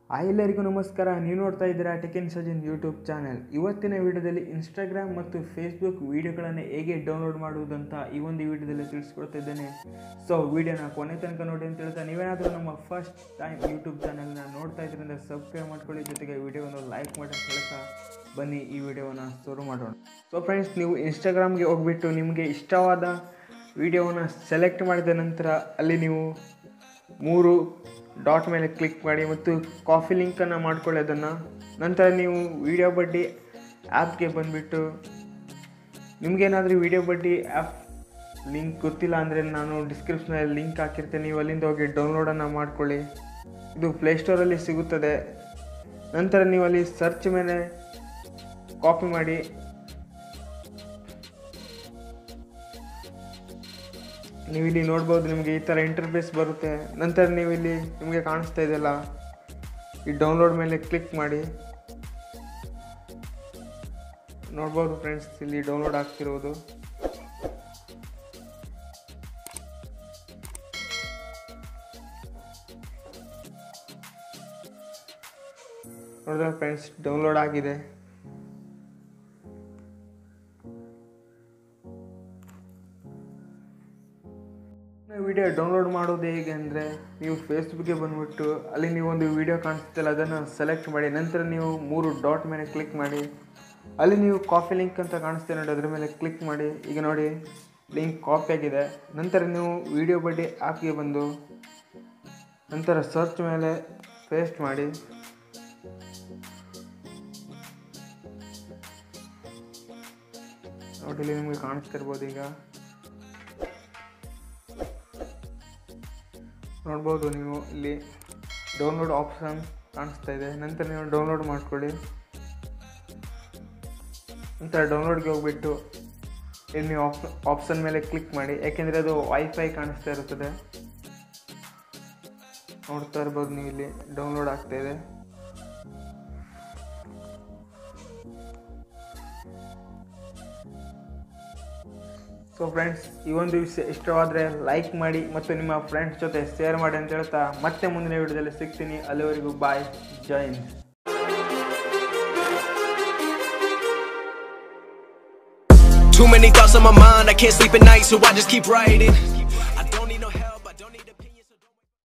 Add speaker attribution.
Speaker 1: Hi ಎಲ್ಲರಿಗೂ ನಮಸ್ಕಾರ ನೀವು ನೋಡ್ತಾ ಇದ್ದೀರಾ ಟೆಕೆನ್ ಸಜನ್ ಯೂಟ್ಯೂಬ್ ಚಾನೆಲ್ ಇವತ್ತಿನ ವಿಡಿಯೋದಲ್ಲಿ ಇನ್ಸ್ಟಾಗ್ರಾಮ್ ಮತ್ತು ಫೇಸ್ಬುಕ್ ವಿಡಿಯೋಗಳನ್ನು ಹೇಗೆ ಡೌನ್ಲೋಡ್ ಮಾಡುವುದಂತ ಈ ಒಂದು ವಿಡಿಯೋದಲ್ಲಿ ತಿಳಿಸ್ಕೊಡ್ತಾ ಇದ್ದೇನೆ ಸೊ ವಿಡಿಯೋನ ಕೊನೆ ತನಕ ನೋಡಿ ಅಂತ ಹೇಳ್ತಾ ನೀವೇನಾದರೂ ನಮ್ಮ ಫಸ್ಟ್ ಟೈಮ್ ಯೂಟ್ಯೂಬ್ ಚಾನೆಲ್ನ ನೋಡ್ತಾ ಇದ್ರಿಂದ ಸಬ್ಸ್ಕ್ರೈಬ್ ಮಾಡ್ಕೊಳ್ಳಿ ಜೊತೆಗೆ ವಿಡಿಯೋವನ್ನು ಲೈಕ್ ಮಾಡಿ ಅಂತ ಹೇಳ್ತಾ ಬನ್ನಿ ಈ ವಿಡಿಯೋವನ್ನು ಶುರು ಮಾಡೋಣ ಸೊ ಫ್ರೆಂಡ್ಸ್ ನೀವು ಇನ್ಸ್ಟಾಗ್ರಾಮ್ಗೆ ಹೋಗ್ಬಿಟ್ಟು ನಿಮಗೆ ಇಷ್ಟವಾದ ವಿಡಿಯೋವನ್ನು ಸೆಲೆಕ್ಟ್ ಮಾಡಿದ ನಂತರ ಅಲ್ಲಿ ನೀವು ಮೂರು ಡಾಟ್ ಮೇಲೆ ಕ್ಲಿಕ್ ಮಾಡಿ ಮತ್ತು ಕಾಫಿ ಲಿಂಕನ್ನು ಮಾಡ್ಕೊಳ್ಳಿ ಅದನ್ನು ನಂತರ ನೀವು ವಿಡಿಯೋ ಬಡ್ಡಿ ಆ್ಯಪ್ಗೆ ಬಂದುಬಿಟ್ಟು ನಿಮಗೇನಾದರೂ ವಿಡಿಯೋ ಬಡ್ಡಿ ಆ್ಯಪ್ ಲಿಂಕ್ ಗೊತ್ತಿಲ್ಲ ಅಂದರೆ ನಾನು ಡಿಸ್ಕ್ರಿಪ್ಷನಲ್ಲಿ ಲಿಂಕ್ ಹಾಕಿರ್ತೇನೆ ನೀವು ಅಲ್ಲಿಂದ ಹೋಗಿ ಡೌನ್ಲೋಡನ್ನು ಮಾಡ್ಕೊಳ್ಳಿ ಇದು ಪ್ಲೇಸ್ಟೋರಲ್ಲಿ ಸಿಗುತ್ತದೆ ನಂತರ ನೀವು ಅಲ್ಲಿ ಸರ್ಚ್ ಮೇಲೆ ಕಾಪಿ ಮಾಡಿ ನೀವು ಇಲ್ಲಿ ನೋಡ್ಬೋದು ನಿಮಗೆ ಈ ಥರ ಇಂಟರ್ಫೇಸ್ ಬರುತ್ತೆ ನಂತರ ನೀವು ಇಲ್ಲಿ ನಿಮಗೆ ಕಾಣಿಸ್ತಾ ಇದೆಯಲ್ಲ ಈ ಡೌನ್ಲೋಡ್ ಮೇಲೆ ಕ್ಲಿಕ್ ಮಾಡಿ ನೋಡ್ಬೋದು ಫ್ರೆಂಡ್ಸ್ ಇಲ್ಲಿ ಡೌನ್ಲೋಡ್ ಆಗ್ತಿರೋದು ನೋಡಿದ್ರೆ ಫ್ರೆಂಡ್ಸ್ ಡೌನ್ಲೋಡ್ ಆಗಿದೆ ವಿಡಿಯೋ ಡೌನ್ಲೋಡ್ ಮಾಡೋದು ಹೇಗೆ ಅಂದರೆ ನೀವು ಫೇಸ್ಬುಕ್ಗೆ ಬಂದುಬಿಟ್ಟು ಅಲ್ಲಿ ನೀವು ಒಂದು ವಿಡಿಯೋ ಕಾಣಿಸ್ತಿಲ್ಲ ಅದನ್ನು ಸೆಲೆಕ್ಟ್ ಮಾಡಿ ನಂತರ ನೀವು ಮೂರು ಡಾಟ್ ಮೇಲೆ ಕ್ಲಿಕ್ ಮಾಡಿ ಅಲ್ಲಿ ನೀವು ಕಾಫಿ ಲಿಂಕ್ ಅಂತ ಕಾಣಿಸ್ತೀವಿ ನೋಡಿ ಅದ್ರ ಮೇಲೆ ಕ್ಲಿಕ್ ಮಾಡಿ ಈಗ ನೋಡಿ ಲಿಂಕ್ ಕಾಪಿ ಆಗಿದೆ ನಂತರ ನೀವು ವಿಡಿಯೋ ಬಡ್ಡಿ ಆ್ಯಪ್ಗೆ ಬಂದು ನಂತರ ಸರ್ಚ್ ಮೇಲೆ ಪೇಸ್ಟ್ ಮಾಡಿ ನೋಡಿ ಇಲ್ಲಿ ನಿಮಗೆ ಕಾಣಿಸ್ತಿರ್ಬೋದು ಈಗ ನೋಡ್ಬೋದು ನೀವು ಇಲ್ಲಿ ಡೌನ್ಲೋಡ್ ಆಪ್ಷನ್ ಕಾಣಿಸ್ತಾ ಇದೆ ನಂತರ ನೀವು ಡೌನ್ಲೋಡ್ ಮಾಡ್ಕೊಳ್ಳಿ ನಂತರ ಡೌನ್ಲೋಡ್ಗೆ ಹೋಗ್ಬಿಟ್ಟು ಇಲ್ಲಿ ನೀವು ಆಪ್ ಆಪ್ಷನ್ ಮೇಲೆ ಕ್ಲಿಕ್ ಮಾಡಿ ಯಾಕೆಂದರೆ ಅದು ವೈಫೈ ಕಾಣಿಸ್ತಾ ಇರುತ್ತದೆ ನೋಡ್ತಾ ಇರ್ಬೋದು ನೀವು ಇಲ್ಲಿ ಡೌನ್ಲೋಡ್ ಆಗ್ತಾ ಇದೆ ಸೊ ಫ್ರೆಂಡ್ಸ್ ಈ ಒಂದು ವಿಷಯ ಇಷ್ಟವಾದರೆ ಲೈಕ್ ಮಾಡಿ ಮತ್ತು ನಿಮ್ಮ ಫ್ರೆಂಡ್ಸ್ ಜೊತೆ ಶೇರ್ ಮಾಡಿ ಅಂತ ಹೇಳ್ತಾ ಮತ್ತೆ ಮುಂದಿನ ವಿಡಿಯೋದಲ್ಲಿ ಸಿಗ್ತೀನಿ ಅಲ್ಲಿವರೆಗೂ ಬಾಯ್ ಜೈ Hind
Speaker 2: Too many thoughts on my mind, I can't sleep at night, so I just keep writing.